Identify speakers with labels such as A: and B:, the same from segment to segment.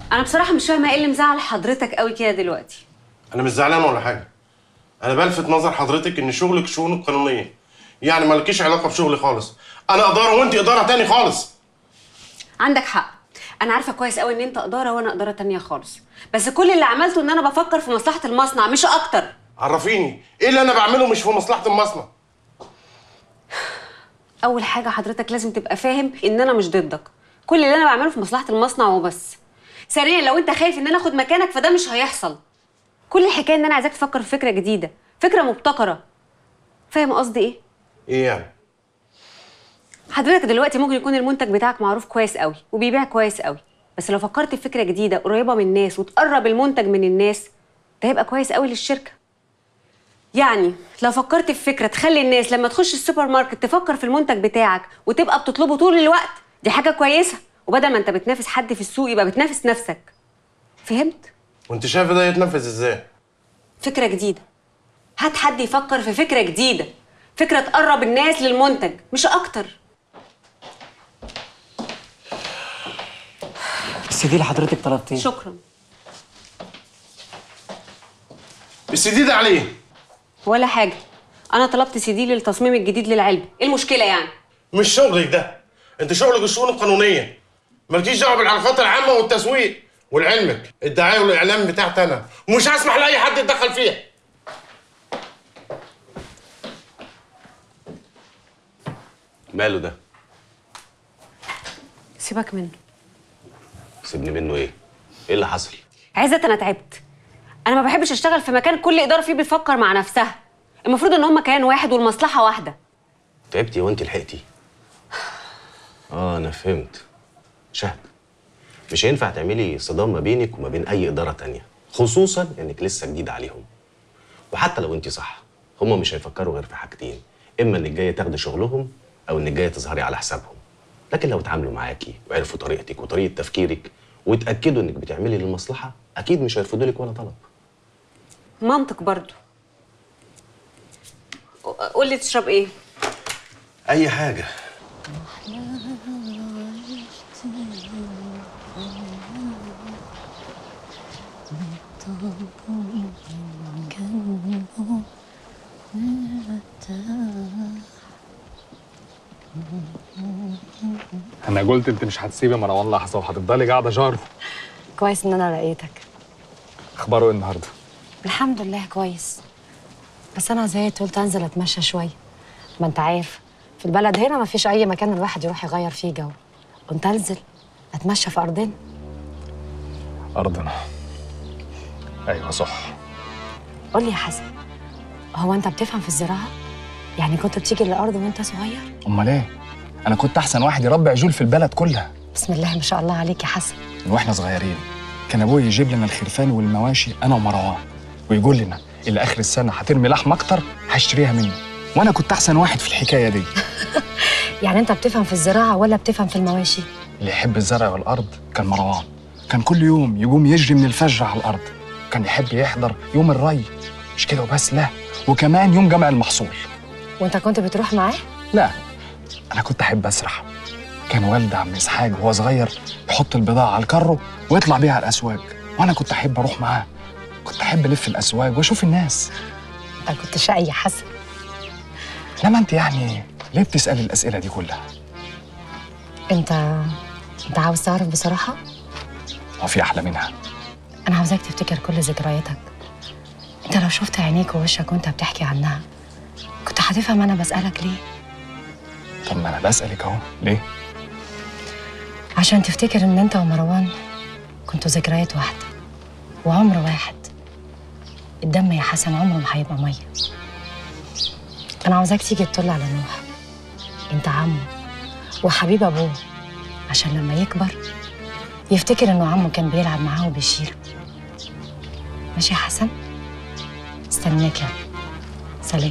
A: انا بصراحه مش فاهمه ايه اللي مزعل حضرتك قوي كده دلوقتي
B: انا مش زعلان ولا حاجه انا بلفت نظر حضرتك ان شغلك شؤون قانونيه يعني مالكيش علاقه بشغلي خالص انا اداره وانت اداره تاني خالص
A: عندك حق انا عارفه كويس قوي ان انت اداره وانا اداره تانية خالص بس كل اللي عملته ان انا بفكر في مصلحه المصنع مش اكتر
B: عرفيني ايه اللي انا بعمله مش في مصلحه المصنع
A: اول حاجه حضرتك لازم تبقى فاهم ان انا مش ضدك كل اللي انا بعمله في مصلحه المصنع وبس ثانيا لو انت خايف ان انا اخد مكانك فده مش هيحصل كل الحكايه ان انا عايزاك تفكر في فكره جديده فكره مبتكره فاهم قصدي ايه
B: ايه يعني
A: حضرتك دلوقتي ممكن يكون المنتج بتاعك معروف كويس قوي وبيبيع كويس قوي بس لو فكرت في فكره جديده قريبه من الناس وتقرب المنتج من الناس ده هيبقى كويس قوي للشركه يعني لو فكرت في فكره تخلي الناس لما تخش السوبر ماركت تفكر في المنتج بتاعك وتبقى بتطلبه طول الوقت دي حاجه كويسه وبدل ما انت بتنافس حد في السوق يبقى بتنافس نفسك فهمت
B: وانت شايفه ده يتنفذ ازاي
A: فكره جديده هات حد يفكر في فكره جديده فكره تقرب الناس للمنتج مش اكتر
C: السي دي اللي حضرتك طلبتيه
A: شكرا
B: السي ده عليه
A: ولا حاجه انا طلبت سي دي للتصميم الجديد للعلبه ايه المشكله يعني
B: مش شغلك ده انت شغلك الشؤون القانونيه مالكيش دعوه بالعلاقات العامه والتسويق ولعلمك الدعايه والاعلام بتاعتي انا ومش هسمح لاي حد يتدخل فيها
D: ماله ده؟
A: سيبك منه
D: سيبني منه ايه؟ ايه اللي حصل؟
A: عزت انا تعبت انا ما بحبش اشتغل في مكان كل اداره فيه بتفكر مع نفسها المفروض ان هم كيان واحد والمصلحه واحده
D: تعبتي وانت لحقتي؟ اه انا فهمت شهد مش هينفع تعملي صدام ما بينك وما بين اي اداره تانية خصوصا انك لسه جديده عليهم وحتى لو انت صح هم مش هيفكروا غير في حاجتين اما انك جايه تاخدي شغلهم او انك جايه تظهري على حسابهم لكن لو اتعاملوا معاكي وعرفوا طريقتك وطريقه تفكيرك واتاكدوا انك بتعملي للمصلحه اكيد مش هيرفضوا لك ولا طلب
A: منطق برضو قول لي تشرب ايه
D: اي حاجه
E: انا قلت انت مش هتسيبي مروان لحظه وهتفضلي قاعده جاره
F: كويس ان انا لقيتك
E: اخباره ايه النهارده
F: الحمد لله كويس بس انا زهقت قلت انزل اتمشى شويه ما انت عارف في البلد هنا ما فيش اي مكان الواحد يروح يغير فيه جو قلت انزل اتمشى في ارضنا
E: ارضنا ايوه صح
F: قول لي يا حسن هو انت بتفهم في الزراعه يعني كنت بتيجي للارض وانت صغير
E: امال ايه انا كنت احسن واحد يربي عجول في البلد كلها
F: بسم الله ما شاء الله عليك يا حسن
E: من واحنا صغيرين كان ابويا يجيب لنا الخرفان والمواشي انا ومروان ويقول لنا اللي اخر السنه هترمي لحم اكتر هشتريها منه وانا كنت احسن واحد في الحكايه دي
F: يعني انت بتفهم في الزراعه ولا بتفهم في المواشي
E: اللي يحب الزرع والارض كان مروان كان كل يوم يقوم يجري من الفجر على الارض كان يحب يحضر يوم الري مش كده وبس لا وكمان يوم جمع المحصول
F: وانت كنت بتروح معاه
E: لا انا كنت احب اسرح كان والد عم اسحاق وهو صغير يحط البضاعه على الكرو ويطلع بيها على الاسواق وانا كنت احب اروح معاه كنت احب الف الاسواق واشوف الناس
F: انت كنت شقي يا حسن
E: لما انت يعني ليه بتسالي الاسئله دي كلها
F: انت انت عاوز تعرف بصراحه
E: هو في احلى منها
F: انا عاوزاك تفتكر كل ذكرياتك انت لو شفت عينيك ووشك وانت بتحكي عنها كنت هتفهم انا بسالك ليه
E: طب ما انا بسالك اهو ليه
F: عشان تفتكر ان انت ومروان كنتوا ذكريات واحده وعمر واحد الدم يا حسن عمره ما هيبقى ميه انا عاوزاك تيجي تطل على نوح انت عمه وحبيب ابوه عشان لما يكبر يفتكر انه عمه كان بيلعب معاه وبيشيله ماشي يا حسن استناك يلا سلام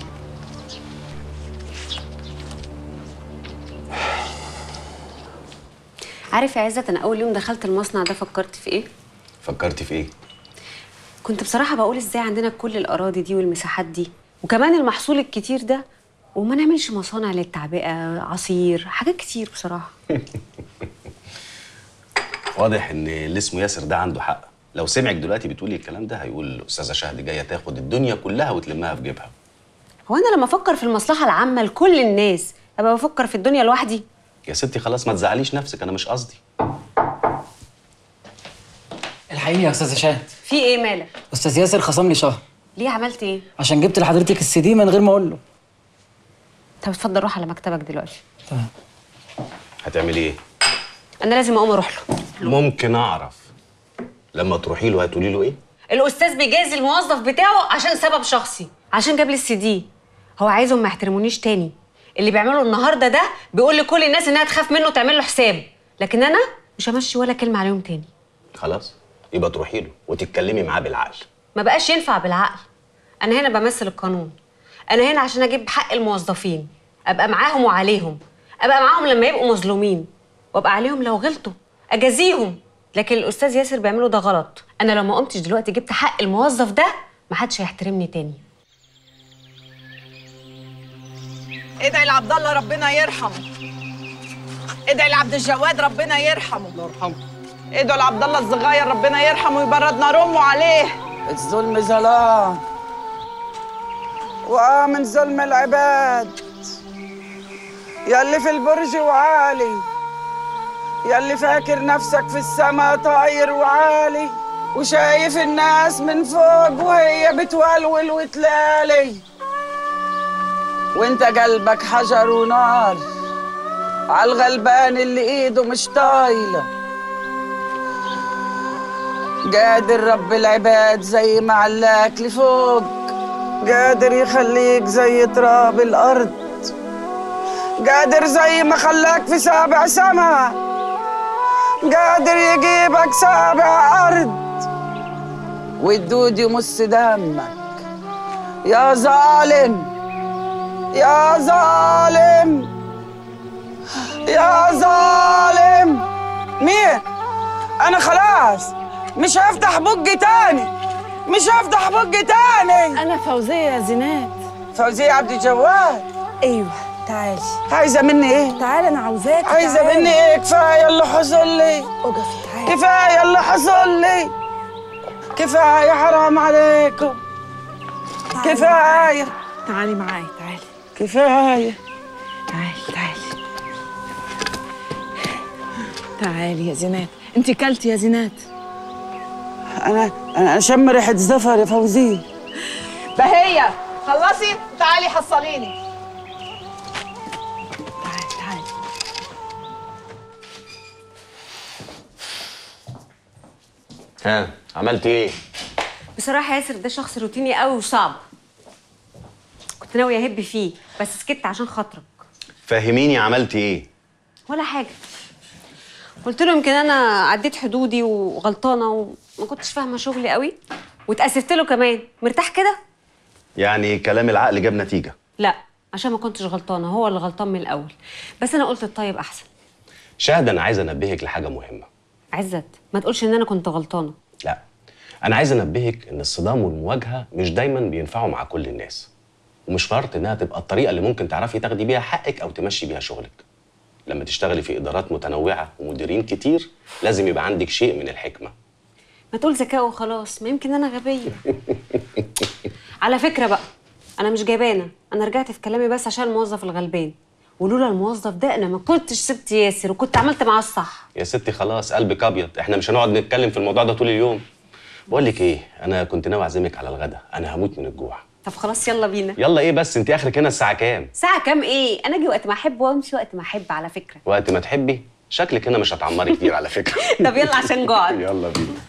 A: عارف يا عزت انا اول يوم دخلت المصنع ده فكرت في ايه
D: فكرتي في ايه
A: كنت بصراحه بقول ازاي عندنا كل الاراضي دي والمساحات دي وكمان المحصول الكتير ده وما نعملش مصانع للتعبئه عصير حاجات كتير بصراحه
D: واضح ان اللي اسمه ياسر ده عنده حق لو سمعك دلوقتي بتقولي الكلام ده هيقول الاستاذه شهد جايه تاخد الدنيا كلها وتلمها في جيبها
A: هو انا لما افكر في المصلحه العامه لكل الناس ابقى بفكر في الدنيا لوحدي
D: يا ستي خلاص ما تزعليش نفسك انا مش قصدي
C: الحقيقة يا استاذه شاهد
A: في ايه مالك
C: استاذ ياسر خصم لي شهر
A: ليه عملت ايه
C: عشان جبت لحضرتك السي دي من غير ما اقول له
A: طب اتفضل روح على مكتبك دلوقتي
C: تمام
D: هتعملي ايه
A: انا لازم اقوم اروح له
D: ممكن اعرف لما تروحي له هتقولي له ايه
A: الاستاذ بيجازي الموظف بتاعه عشان سبب شخصي عشان جاب لي السي دي هو عايزهم ما يحترمونيش تاني اللي بيعمله النهارده ده بيقول لكل الناس انها تخاف منه وتعمل له حساب لكن انا مش همشي ولا كلمه عليهم تاني
D: خلاص يبقى تروحي له وتتكلمي معاه بالعقل
A: ما بقاش ينفع بالعقل انا هنا بمثل القانون انا هنا عشان اجيب حق الموظفين ابقى معاهم وعليهم ابقى معاهم لما يبقوا مظلومين وابقى عليهم لو غلطوا اجازيهم لكن الاستاذ ياسر بيعمله ده غلط انا لو ما قمتش دلوقتي جبت حق الموظف ده محدش هيحترمني تاني
G: ادعي لعبد الله ربنا يرحمه ادعي لعبد الجواد ربنا يرحمه الله يرحمه ادعوا لعبد الله الصغير ربنا يرحمه ويبرد نار امه عليه
H: الظلم ظلام وآمن ظلم العباد يلي في البرج وعالي يلي فاكر نفسك في السما طاير وعالي وشايف الناس من فوق وهي بتولول وتلالي وانت قلبك حجر ونار عالغلبان اللي ايده مش طايله قادر رب العباد زي ما علاك لفوق قادر يخليك زي تراب الأرض قادر زي ما خلاك في سابع سما قادر يجيبك سابع أرض والدود يمس دمك يا ظالم يا ظالم يا ظالم مين انا خلاص مش هفتح بقي تاني مش هفتح بقي تاني
G: انا فوزيه يا زينات
H: فوزية عبد الجواد
G: ايوه تعالي
H: عايزة مني ايه؟
G: تعالي انا عاوزاك
H: عايزة مني ايه؟ كفاية اللي حصل لي
G: اقفي تعالي
H: كفاية اللي حصل لي كفاية حرام عليكم كفاية
G: تعالي معايا تعالي
H: كفاية
G: تعالي تعالي تعالي يا زينات انت كلتي يا زينات
H: أنا أنا أشم ريحة زفر يا فوزية
G: بهية خلصي تعالي حصليني تعالي تعالي
D: ها عملت ايه
A: بصراحه ياسر ده شخص روتيني قوي وصعب كنت ناويه اهب فيه بس سكت عشان خاطرك
D: فهميني عملت ايه
A: ولا حاجه قلت له يمكن انا عديت حدودي وغلطانه وما كنتش فاهمه شغلي قوي واتاسفت له كمان مرتاح كده
D: يعني كلام العقل جاب نتيجه
A: لا عشان ما كنتش غلطانه هو اللي غلطان من الاول بس انا قلت الطيب احسن
D: شاهد انا عايز انبهك لحاجه مهمه
A: عزت ما تقولش ان انا كنت غلطانه
D: لا انا عايز انبهك ان الصدام والمواجهه مش دايما بينفعوا مع كل الناس ومش شرط انها تبقى الطريقه اللي ممكن تعرفي تاخدي بيها حقك او تمشي بيها شغلك لما تشتغلي في ادارات متنوعه ومديرين كتير لازم يبقى عندك شيء من الحكمه
A: ما تقول ذكاء وخلاص ما يمكن انا غبيه على فكره بقى انا مش جبانه انا رجعت في كلامي بس عشان الموظف الغلبان ولولا الموظف ده انا ما كنتش سبت ياسر وكنت عملت معاه الصح
D: يا ستي خلاص قلبك ابيض احنا مش هنقعد نتكلم في الموضوع ده طول اليوم بقول لك ايه انا كنت ناوي اعزمك على الغدا انا هموت من الجوع
A: طب خلاص يلا بينا
D: يلا ايه بس انت اخرك هنا الساعه كام
A: ساعه كام ايه انا اجي وقت ما احب وامشي وقت ما احب على فكره
D: وقت ما تحبي شكلك هنا مش هتعمري كتير على فكره
A: طب يلا عشان جوعت
D: يلا بينا